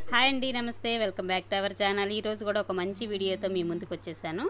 hi అండి నమస్తే welcome back to our channel ఈరోజు కూడా ఒక మంచి వీడియోతో మీ ముందుకు వచ్చేసాను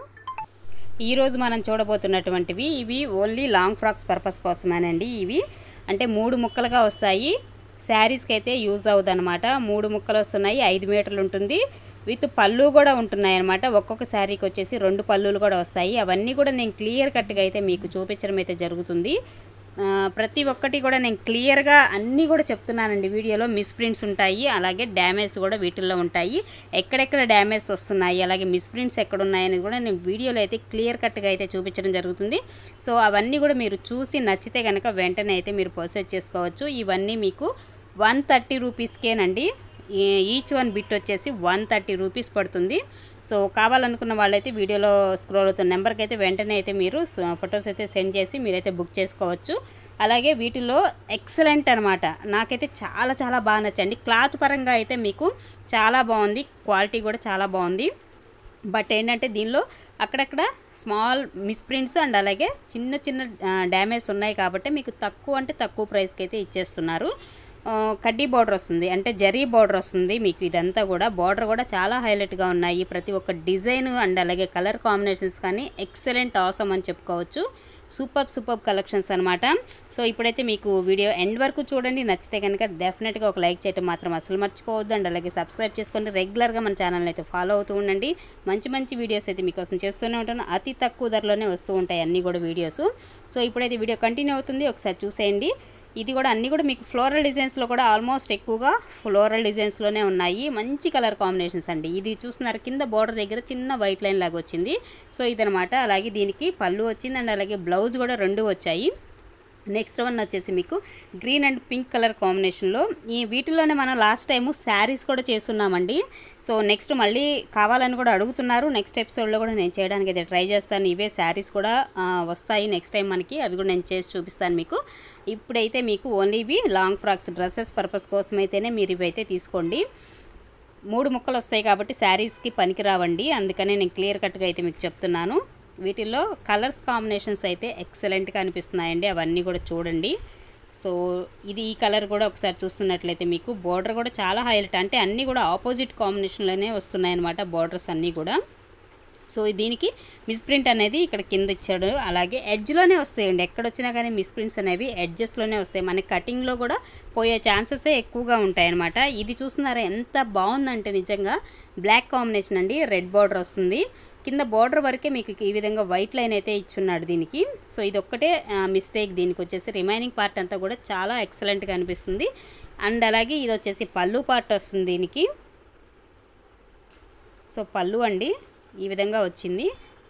ఈరోజు మనం చూడబోతున్నటువంటివి ఇవి ఓన్లీ లాంగ్ ఫ్రాక్స్ పర్పస్ కోసమేనండి ఇవి అంటే మూడు ముక్కలుగా వస్తాయి శారీస్కి అయితే యూజ్ అవుతుంది అనమాట మూడు ముక్కలు వస్తున్నాయి ఐదు మీటర్లు ఉంటుంది విత్ పళ్ళు కూడా ఉంటున్నాయి అనమాట ఒక్కొక్క శారీకి వచ్చేసి రెండు పళ్ళులు కూడా వస్తాయి అవన్నీ కూడా నేను క్లియర్ కట్గా అయితే మీకు చూపించడం అయితే జరుగుతుంది ఆ, ప్రతి ఒక్కటి కూడా నేను క్లియర్గా అన్నీ కూడా చెప్తున్నానండి వీడియోలో మిస్ ప్రింట్స్ ఉంటాయి అలాగే డ్యామేజ్ కూడా వీటిల్లో ఉంటాయి ఎక్కడెక్కడ డ్యామేజ్ వస్తున్నాయి అలాగే మిస్ ప్రింట్స్ ఎక్కడ ఉన్నాయని కూడా నేను వీడియోలో అయితే క్లియర్ కట్గా అయితే చూపించడం జరుగుతుంది సో అవన్నీ కూడా మీరు చూసి నచ్చితే కనుక వెంటనే అయితే మీరు పర్చేజ్ చేసుకోవచ్చు ఇవన్నీ మీకు వన్ థర్టీ రూపీస్కేనండి ఈ- ఈచ్ వన్ బిట్ వచ్చేసి వన్ థర్టీ రూపీస్ పడుతుంది సో కావాలనుకున్న వాళ్ళైతే వీడియోలో స్క్రోల్ అవుతున్న నెంబర్కి అయితే వెంటనే అయితే మీరు స- ఫొటోస్ అయితే సెండ్ చేసి మీరైతే బుక్ చేసుకోవచ్చు అలాగే వీటిలో ఎక్సలెంట్ అనమాట నాకైతే చాలా చాలా బాగా నచ్చండి క్లాత్ పరంగా అయితే మీకు చాలా బాగుంది క్వాలిటీ కూడా చాలా బాగుంది బట్ ఏంటంటే దీనిలో అక్కడక్కడ స్మాల్ మిస్ప్రింట్స్ అండ్ అలాగే చిన్న చిన్న డ్యామేజ్ ఉన్నాయి కాబట్టి మీకు తక్కువ అంటే తక్కువ ప్రైస్కి అయితే ఇచ్చేస్తున్నారు ఆ, కడ్డీ బార్డర్ వస్తుంది అంటే జరీ బార్డర్ వస్తుంది మీకు ఇదంతా కూడా బార్డర్ కూడా చాలా హైలైట్గా ఉన్నాయి ప్రతి ఒక్క డిజైన్ అండ్ అలాగే కలర్ కాంబినేషన్స్ కానీ ఎక్సలెంట్ అవసరం అని చెప్పుకోవచ్చు సూపర్ సూపర్ కలెక్షన్స్ అనమాట సో ఇప్పుడైతే మీకు వీడియో ఎండ్ వరకు చూడండి నచ్చితే కనుక డెఫినెట్గా ఒక లైక్ చేయడం మాత్రం అసలు మర్చిపోవద్దు అండ్ అలాగే సబ్స్క్రైబ్ చేసుకొని రెగ్యులర్గా మన ఛానల్ అయితే ఫాలో అవుతూ ఉండండి మంచి మంచి వీడియోస్ అయితే మీకోసం చేస్తూనే ఉంటాను అతి తక్కువ ధరలోనే వస్తూ ఉంటాయి అన్నీ కూడా వీడియోస్ సో ఇప్పుడైతే వీడియో కంటిన్యూ అవుతుంది ఒకసారి చూసేయండి ఇది కూడా అన్నీ కూడా మీకు ఫ్లోరల్ డిజైన్స్లో కూడా ఆల్మోస్ట్ ఎక్కువగా ఫ్లోరల్ డిజైన్స్లోనే ఉన్నాయి మంచి కలర్ కాంబినేషన్స్ అండి ఇది చూస్తున్నారు కింద బార్డర్ దగ్గర చిన్న వైట్ లైన్ లాగా వచ్చింది సో ఇదనమాట అలాగే దీనికి పళ్ళు వచ్చింది అండ్ అలాగే బ్లౌజ్ కూడా రెండు వచ్చాయి నెక్స్ట్ వన్ వచ్చేసి మీకు గ్రీన్ అండ్ పింక్ కలర్ కాంబినేషన్లో ఈ వీటిలోనే మనం లాస్ట్ టైం శారీస్ కూడా చేస్తున్నామండి సో నెక్స్ట్ మళ్ళీ కావాలని కూడా అడుగుతున్నారు నెక్స్ట్ ఎపిసోడ్లో కూడా నేను చేయడానికి అయితే ట్రై చేస్తాను ఇవే శారీస్ కూడా ఆ, వస్తాయి నెక్స్ట్ టైం మనకి అవి కూడా నేను చేసి చూపిస్తాను మీకు ఇప్పుడైతే మీకు ఓన్లీ ఇవి లాంగ్ ఫ్రాక్స్ డ్రెస్సెస్ పర్పస్ కోసం అయితేనే మీరు ఇవైతే తీసుకోండి మూడు ముక్కలు వస్తాయి కాబట్టి శారీస్కి పనికిరావండి అందుకనే నేను క్లియర్ కట్గా అయితే మీకు చెప్తున్నాను వీటిల్లో కలర్స్ కాంబినేషన్స్ అయితే ఎక్సలెంట్గా అనిపిస్తున్నాయండి అవన్నీ కూడా చూడండి సో ఇది ఈ కలర్ కూడా ఒకసారి చూస్తున్నట్లయితే మీకు బార్డర్ కూడా చాలా హైలైట్ అంటే అన్నీ కూడా ఆపోజిట్ కాంబినేషన్లోనే వస్తున్నాయి అన్నమాట బార్డర్స్ అన్నీ కూడా సో దీనికి మిస్ప్రింట్ అనేది ఇక్కడ కింద ఇచ్చాడు అలాగే ఎడ్జ్లోనే వస్తాయండి ఎక్కడ వచ్చినా కానీ మిస్ప్రింట్స్ అనేవి ఎడ్జెస్లోనే వస్తాయి మనకి కటింగ్లో కూడా పోయే ఛాన్సెస్ ఎక్కువగా ఉంటాయి అనమాట ఇది చూస్తున్నారా ఎంత బాగుందంటే నిజంగా బ్లాక్ కాంబినేషన్ అండి రెడ్ బార్డర్ వస్తుంది కింద బార్డర్ వరకే మీకు ఈ విధంగా వైట్ లైన్ అయితే ఇచ్చున్నాడు దీనికి సో ఇది ఒక్కటే మిస్టేక్ దీనికి వచ్చేసి రిమైనింగ్ పార్ట్ అంతా కూడా చాలా ఎక్సలెంట్గా అనిపిస్తుంది అండ్ అలాగే ఇది వచ్చేసి పళ్ళు పార్ట్ వస్తుంది దీనికి సో పళ్ళు అండి ఈ విధంగా వచ్చింది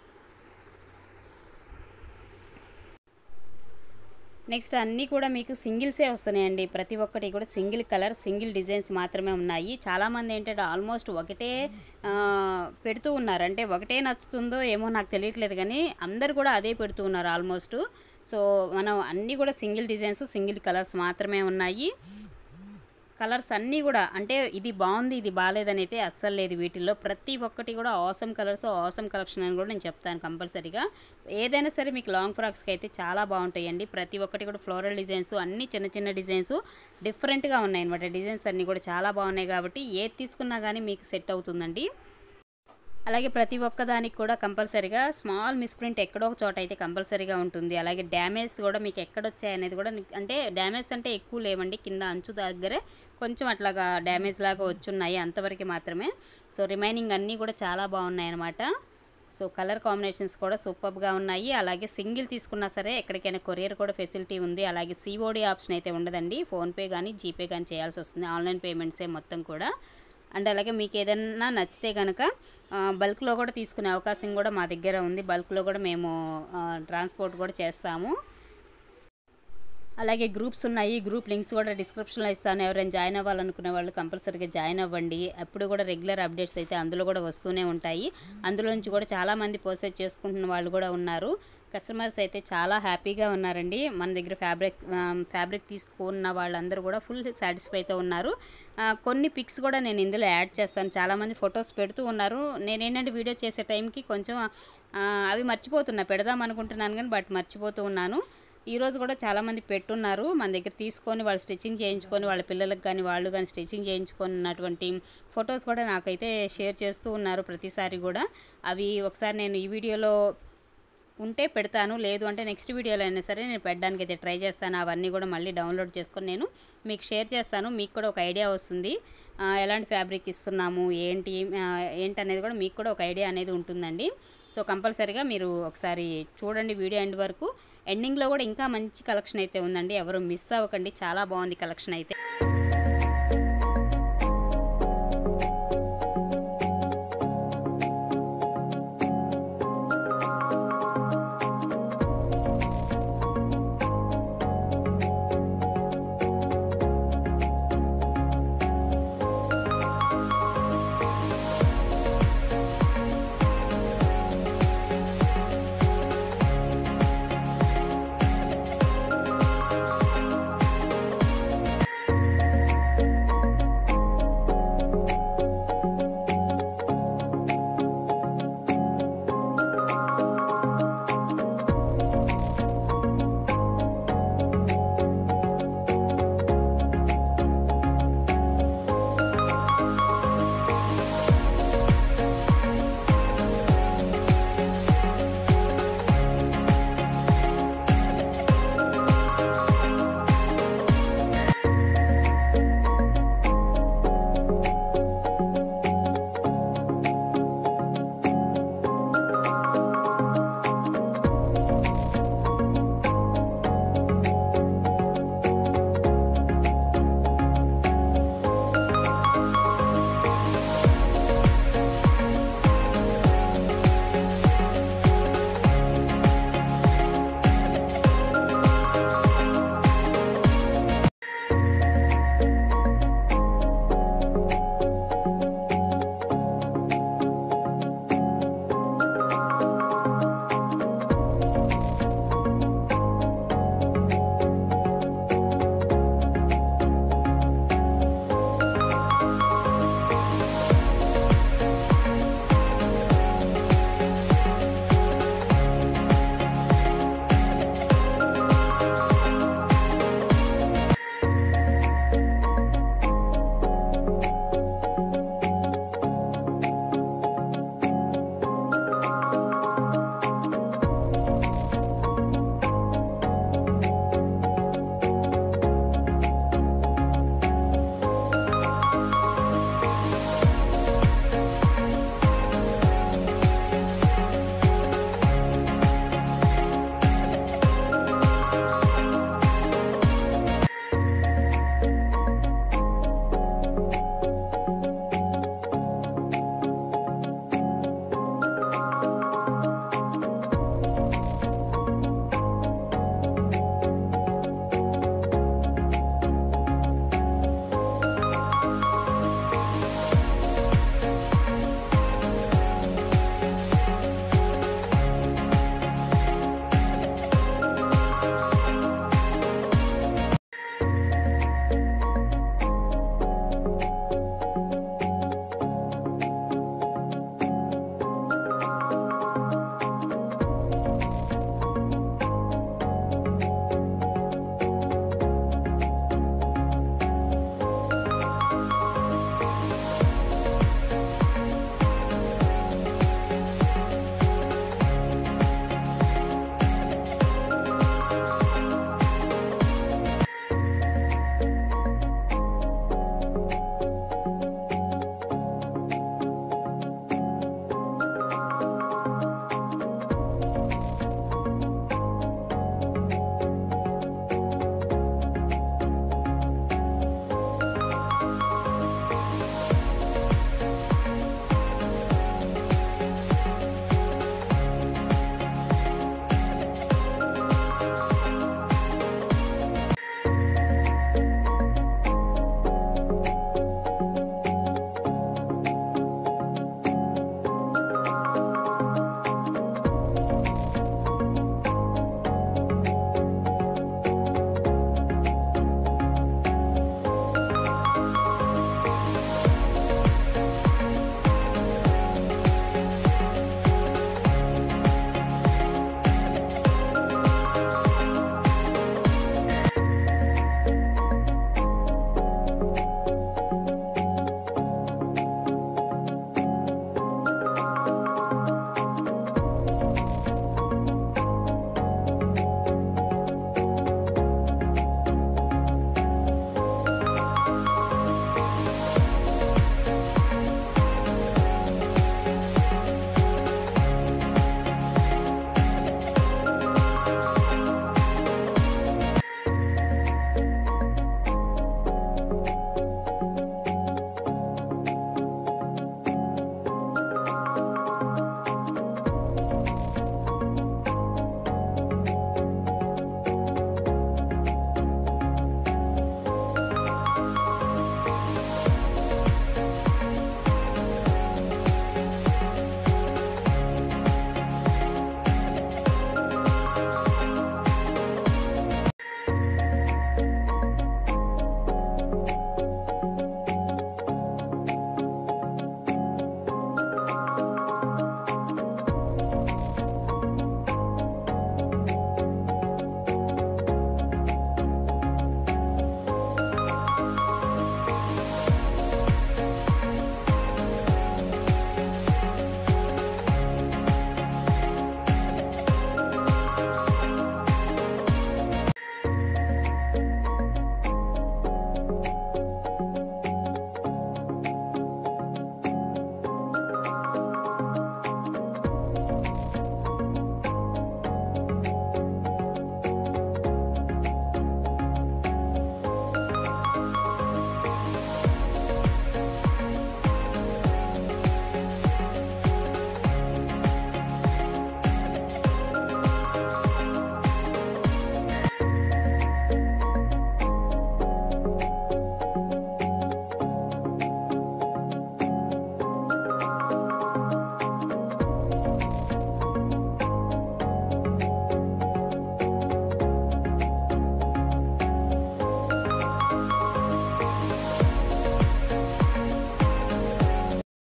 నెక్స్ట్ అన్నీ కూడా మీకు సింగిల్సే వస్తున్నాయండి ప్రతి ఒక్కటి కూడా సింగిల్ కలర్ సింగిల్ డిజైన్స్ మాత్రమే ఉన్నాయి చాలామంది ఏంటంటే ఆల్మోస్ట్ ఒకటే ఆ, పెడుతూ ఉన్నారు అంటే ఒకటే నచ్చుతుందో ఏమో నాకు తెలియట్లేదు కానీ అందరు కూడా అదే పెడుతూ ఉన్నారు ఆల్మోస్ట్ సో మనం అన్నీ కూడా సింగిల్ డిజైన్స్ సింగిల్ కలర్స్ మాత్రమే ఉన్నాయి కలర్స్ అన్నీ కూడా అంటే ఇది బాగుంది ఇది బాగాలేదని అయితే అస్సలు లేదు వీటిల్లో ప్రతి ఒక్కటి కూడా ఆసమ్ కలర్స్ ఆసమ్ కలెక్షన్ అని కూడా నేను చెప్తాను కంపల్సరీగా ఏదైనా సరే మీకు లాంగ్ ఫ్రాక్స్కి అయితే చాలా బాగుంటాయండి ప్రతి ఒక్కటి కూడా ఫ్లోరల్ డిజైన్స్ అన్ని చిన్న చిన్న డిజైన్స్ డిఫరెంట్గా ఉన్నాయి అనమాట డిజైన్స్ అన్నీ కూడా చాలా బాగున్నాయి కాబట్టి ఏది తీసుకున్నా కానీ మీకు సెట్ అవుతుందండి అలాగే ప్రతి ఒక్కదానికి కూడా కంపల్సరీగా స్మాల్ మిస్ప్రింట్ ఎక్కడో ఒక చోట అయితే కంపల్సరీగా ఉంటుంది అలాగే డ్యామేజ్ కూడా మీకు ఎక్కడొచ్చాయి అనేది కూడా ని- అంటే డ్యామేజ్ అంటే ఎక్కువ లేవండి కింద అంచు దగ్గరే కొంచెం అట్లాగా డ్యామేజ్ లాగా వచ్చున్నాయి అంతవరకు మాత్రమే సో రిమైనింగ్ అన్నీ కూడా చాలా బాగున్నాయి అనమాట సో కలర్ కాంబినేషన్స్ కూడా సూపర్గా ఉన్నాయి అలాగే సింగిల్ తీసుకున్నా సరే ఎక్కడికైనా కొరియర్ కూడా ఫెసిలిటీ ఉంది అలాగే సిఓడి ఆప్షన్ అయితే ఉండదండి ఫోన్పే కానీ జీపే కానీ చేయాల్సి వస్తుంది ఆన్లైన్ పేమెంట్సే మొత్తం కూడా అండ్ అలాగే మీకు ఏదైనా నచ్చితే కనుక బల్క్లో కూడా తీసుకునే అవకాశం కూడా మా దగ్గర ఉంది బల్క్లో కూడా మేము ట్రాన్స్పోర్ట్ కూడా చేస్తాము అలాగే గ్రూప్స్ ఉన్నాయి గ్రూప్ లింక్స్ కూడా డిస్క్రిప్షన్లో ఇస్తాను ఎవరైనా జాయిన్ అవ్వాలనుకునే వాళ్ళు కంపల్సరీగా జాయిన్ అవ్వండి అప్పుడు కూడా రెగ్యులర్ అప్డేట్స్ అయితే అందులో కూడా వస్తూనే ఉంటాయి అందులో నుంచి కూడా చాలామంది పర్చేజ్ చేసుకుంటున్న వాళ్ళు కూడా ఉన్నారు కస్టమర్స్ అయితే చాలా హ్యాపీగా ఉన్నారండి మన దగ్గర ఫ్యాబ్రిక్ ఫ్యాబ్రిక్ తీసుకున్న వాళ్ళందరూ కూడా ఫుల్ సాటిస్ఫైతో ఉన్నారు ఆ, కొన్ని పిక్స్ కూడా నేను ఇందులో యాడ్ చేస్తాను చాలామంది ఫొటోస్ పెడుతూ ఉన్నారు నేనేంటంటే వీడియో చేసే టైంకి కొంచెం ఆ, అవి మర్చిపోతున్నా పెడదాం అనుకుంటున్నాను కానీ బట్ మర్చిపోతూ ఉన్నాను ఈరోజు కూడా చాలామంది పెట్టున్నారు మన దగ్గర తీసుకొని వాళ్ళు స్టిచ్చింగ్ చేయించుకొని వాళ్ళ పిల్లలకు కానీ వాళ్ళు కానీ స్టిచ్చింగ్ చేయించుకున్నటువంటి ఫొటోస్ కూడా నాకైతే షేర్ చేస్తూ ఉన్నారు ప్రతిసారి కూడా అవి ఒకసారి నేను ఈ వీడియోలో ఉంటే పెడతాను లేదు అంటే నెక్స్ట్ వీడియోలో అయినా సరే నేను పెట్టడానికి అయితే ట్రై చేస్తాను అవన్నీ కూడా మళ్ళీ డౌన్లోడ్ చేసుకొని నేను మీకు షేర్ చేస్తాను మీకు కూడా ఒక ఐడియా వస్తుంది ఆ, ఎలాంటి ఫ్యాబ్రిక్ ఇస్తున్నాము ఏంటి ఆ, ఏంటి అనేది కూడా మీకు కూడా ఒక ఐడియా అనేది ఉంటుందండి సో కంపల్సరీగా మీరు ఒకసారి చూడండి వీడియో ఎండ్ వరకు ఎండింగ్లో కూడా ఇంకా మంచి కలెక్షన్ అయితే ఉందండి ఎవరు మిస్ అవ్వకండి చాలా బాగుంది కలెక్షన్ అయితే